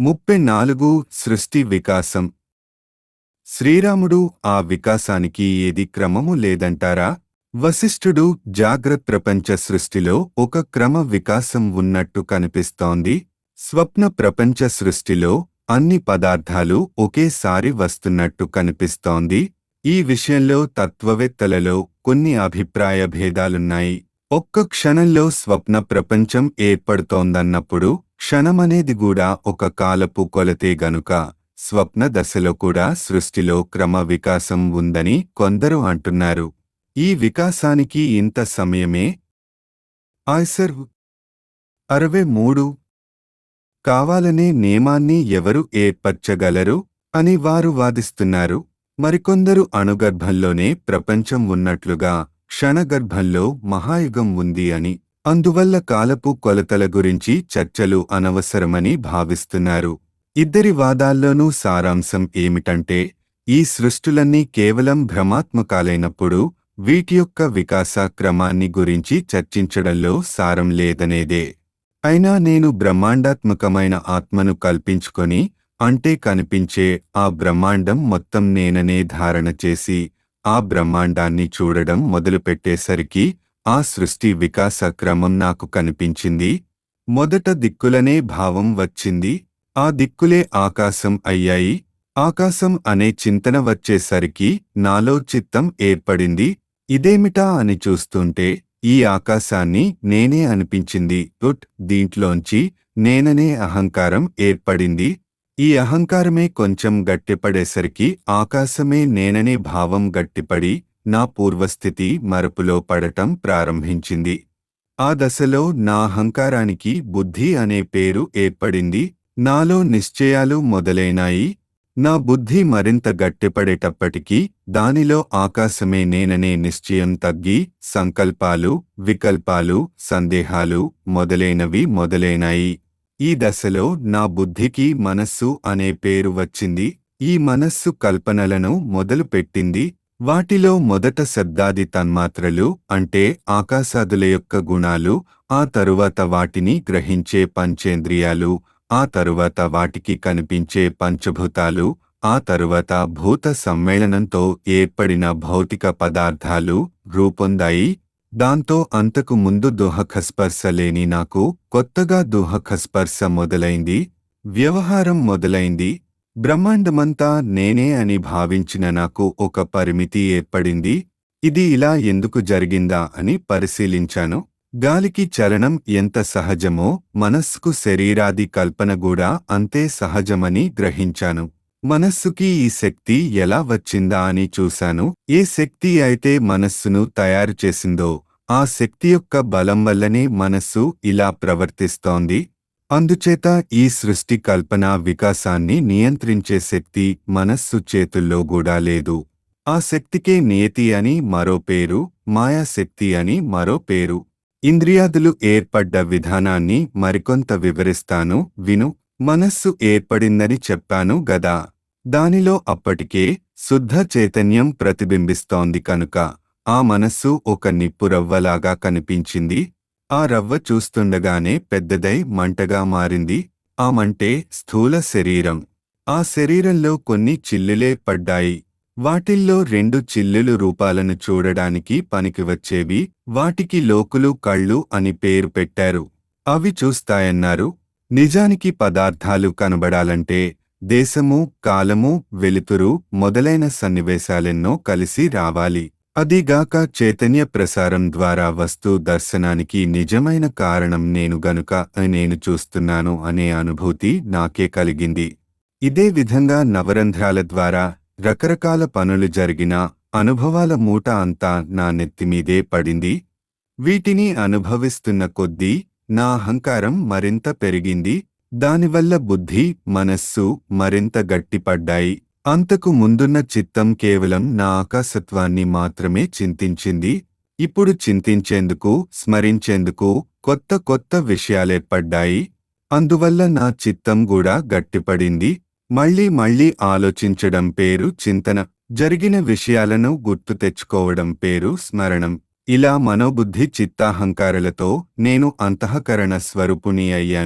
ముప్పై నాలుగు సృష్టి వికాసం శ్రీరాముడు ఆ వికాసానికి ఏది క్రమము లేదంటారా వశిష్ఠుడు జాగ్రత్త ప్రపంచ సృష్టిలో ఒక క్రమ వికాసం ఉన్నట్టు కనిపిస్తోంది స్వప్న ప్రపంచ సృష్టిలో అన్ని పదార్థాలు ఒకేసారి వస్తున్నట్టు కనిపిస్తోంది ఈ విషయంలో తత్వవేత్తలలో కొన్ని అభిప్రాయ భేదాలున్నాయి ఒక్క క్షణంలో స్వప్న ప్రపంచం ఏర్పడుతోందన్నప్పుడు క్షణమనేది కూడా ఒక కాలపు కొలతే గనుక స్వప్న దశలో కూడా సృష్టిలో క్రమ వికాసం ఉందని కొందరు అంటున్నారు ఈ వికాసానికి ఇంత సమయమే ఆయ్సర్ అరవై మూడు కావాలనే నియమాన్ని ఎవరు ఏర్పరచగలరు అని వారు వాదిస్తున్నారు మరికొందరు అణుగర్భంలోనే ప్రపంచం ఉన్నట్లుగా క్షణగర్భంలో మహాయుగం ఉంది అని అందువల్ల కాలపు కొలతల గురించి చర్చలు అనవసరమని భావిస్తున్నారు ఇద్దరి వాదాల్లోనూ సారాంశం ఏమిటంటే ఈ సృష్టులన్నీ కేవలం భ్రమాత్మకాలైనప్పుడు వీటి యొక్క వికాస క్రమాన్ని గురించి చర్చించడంలో సారం లేదనేదే అయినా నేను బ్రహ్మాండాత్మకమైన ఆత్మను కల్పించుకొని అంటే కనిపించే ఆ బ్రహ్మాండం మొత్తం నేననే ధారణ చేసి ఆ బ్రహ్మాండాన్ని చూడడం మొదలుపెట్టేసరికి ఆ సృష్టి వికాస క్రమం నాకు కనిపించింది మొదట దిక్కులనే భావం వచ్చింది ఆ దిక్కులే ఆకాశం అయ్యాయి ఆకాశం అనే చింతన వచ్చేసరికి నాలో చిత్తం ఏర్పడింది ఇదేమిటా అని చూస్తుంటే ఈ ఆకాశాన్ని నేనే అనిపించింది ఉట్ దీంట్లోంచి నేననే అహంకారం ఏర్పడింది ఈ అహంకారమే కొంచెం గట్టిపడేసరికి ఆకాశమే నేననే భావం గట్టిపడి నా పూర్వస్థితి మరపులో పడటం ప్రారంభించింది ఆ దశలో నా అహంకారానికి బుద్ధి అనే పేరు ఏర్పడింది నాలో నిశ్చయాలు మొదలైనాయి నా బుద్ధి మరింత గట్టిపడేటప్పటికీ దానిలో ఆకాశమే నేననే నిశ్చయం తగ్గి సంకల్పాలు వికల్పాలు సందేహాలు మొదలైనవి మొదలైనాయి ఈ దశలో నా బుద్ధికి మనస్సు అనే పేరు వచ్చింది ఈ మనస్సు కల్పనలను మొదలుపెట్టింది వాటిలో మొదట శబ్దాది తన్మాత్రలు అంటే ఆకాశాదుల యొక్క గుణాలు ఆ తరువాత వాటిని గ్రహించే పంచేంద్రియాలు ఆ తరువాత వాటికి కనిపించే పంచభూతాలు ఆ తరువాత భూత సమ్మేళనంతో ఏర్పడిన భౌతిక పదార్థాలు రూపొందాయి దాంతో అంతకు ముందు దుహఖస్పర్శ లేని నాకు కొత్తగా దుహఖస్పర్శ మొదలైంది వ్యవహారం మొదలైంది బ్రహ్మాండమంతా నేనే అని భావించిన నాకు ఒక పరిమితి ఏర్పడింది ఇది ఇలా ఎందుకు జరిగిందా అని పరిశీలించాను గాలికి చలనం ఎంత సహజమో మనస్సుకు శరీరాది కల్పన కూడా అంతే సహజమని గ్రహించాను మనస్సుకి ఈ శక్తి ఎలా వచ్చిందా అని చూశాను ఏ శక్తి అయితే మనస్సును తయారు చేసిందో ఆ శక్తి యొక్క బలం వల్లనే మనస్సు ఇలా ప్రవర్తిస్తోంది అందుచేత ఈ సృష్టి కల్పన వికాసాన్ని నియంత్రించే శక్తి మనస్సు చేతుల్లో కూడా లేదు ఆ శక్తికే నియతి అని మరో పేరు మాయాశక్తి అని మరో పేరు ఇంద్రియాదులు ఏర్పడ్డ విధానాన్ని మరికొంత వివరిస్తాను విను మనస్సు ఏర్పడిందని చెప్పాను గదా దానిలో అప్పటికే శుద్ధ చైతన్యం ప్రతిబింబిస్తోంది కనుక ఆ మనస్సు ఒక నిప్పు రవ్వలాగా కనిపించింది ఆ రవ్వ చూస్తుండగానే పెద్దదై మంటగా మారింది ఆ మంటే స్థూల శరీరం ఆ శరీరంలో కొన్ని చిల్లులే పడ్డాయి వాటిల్లో రెండు చిల్లులు రూపాలను చూడడానికి పనికి వచ్చేవి వాటికి లోకులు కళ్ళు అని పేరు పెట్టారు అవి చూస్తాయన్నారు నిజానికి పదార్థాలు కనబడాలంటే దేశము కాలము వెలుతురు మొదలైన సన్నివేశాలెన్నో కలిసి రావాలి అదిగాక చైతన్య ప్రసారం ద్వారా వస్తు దర్శనానికి నిజమైన కారణం నేను గనుక నేను చూస్తున్నాను అనే అనుభూతి నాకే కలిగింది ఇదే విధంగా నవరంధ్రాల ద్వారా రకరకాల పనులు జరిగిన అనుభవాల మూట అంతా నా నెత్తిమీదే పడింది వీటిని అనుభవిస్తున్న కొద్దీ నా అహంకారం మరింత పెరిగింది దానివల్ల బుద్ధి మనస్సు మరింత గట్టిపడ్డాయి అంతకు ముందున్న చిత్తం కేవలం నా ఆకాశత్వాన్ని మాత్రమే చింతించింది ఇప్పుడు చింతించేందుకు స్మరించేందుకు కొత్త కొత్త విషయాలేర్పడ్డాయి అందువల్ల నా చిత్తం కూడా గట్టిపడింది మళ్ళీ మళ్ళీ ఆలోచించడం పేరు చింతన జరిగిన విషయాలను గుర్తు తెచ్చుకోవడం పేరు స్మరణం ఇలా మనోబుద్ధి చిత్తాహంకారాలతో నేను అంతఃకరణ స్వరూపుని అయ్యాను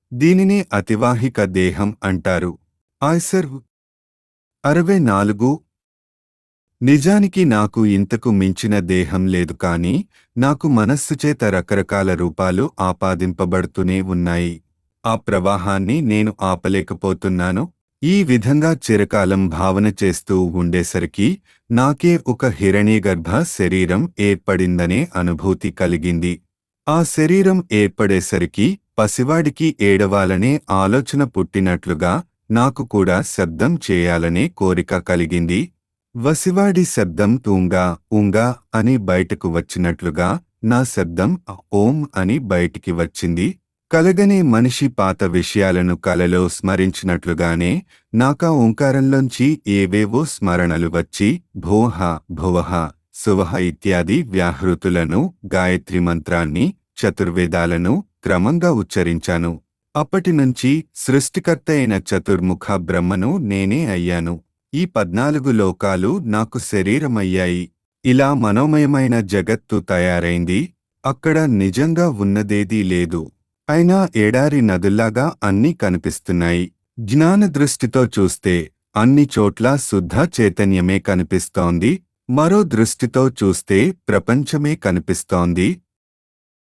దీనినే అతివాహిక దేహం అంటారు ఆయ్సర్ అరవై నాలుగు నిజానికి నాకు ఇంతకు మించిన దేహం లేదు కాని నాకు మనస్సుచేత రకరకాల రూపాలు ఆపాదింపబడుతూనే ఉన్నాయి ఆ ప్రవాహాన్ని నేను ఆపలేకపోతున్నాను ఈ విధంగా చిరకాలం భావన చేస్తూ ఉండేసరికి నాకే ఒక హిరణ్యగర్భ శరీరం ఏర్పడిందనే అనుభూతి కలిగింది ఆ శరీరం ఏర్పడేసరికి పసివాడికి ఏడవాలనే ఆలోచన పుట్టినట్లుగా నాకు కూడా శబ్దం చేయాలనే కోరిక కలిగింది వసివాడి శబ్దం తూంగా ఉంగా అని బయటకు వచ్చినట్లుగా నా శబ్దం ఓం అని బయటికి వచ్చింది కలగనే మనిషి పాత విషయాలను కలలో స్మరించినట్లుగానే నాకా ఓంకారంలోంచి ఏవేవో స్మరణలు వచ్చి భోహ భువహ సువహ ఇత్యాది వ్యాహృతులను గాయత్రి మంత్రాన్ని చతుర్వేదాలను క్రమంగా ఉచ్చరించాను అప్పటినుంచి సృష్టికర్త అయిన చతుర్ముఖ బ్రహ్మను నేనే అయ్యాను ఈ పద్నాలుగు లోకాలు నాకు శరీరమయ్యాయి ఇలా మనోమయమైన జగత్తు తయారైంది అక్కడ నిజంగా ఉన్నదేదీ లేదు అయినా ఏడారి నదుల్లాగా అన్నీ కనిపిస్తున్నాయి జ్ఞాన దృష్టితో చూస్తే అన్ని చోట్ల శుద్ధ చైతన్యమే కనిపిస్తోంది మరో దృష్టితో చూస్తే ప్రపంచమే కనిపిస్తోంది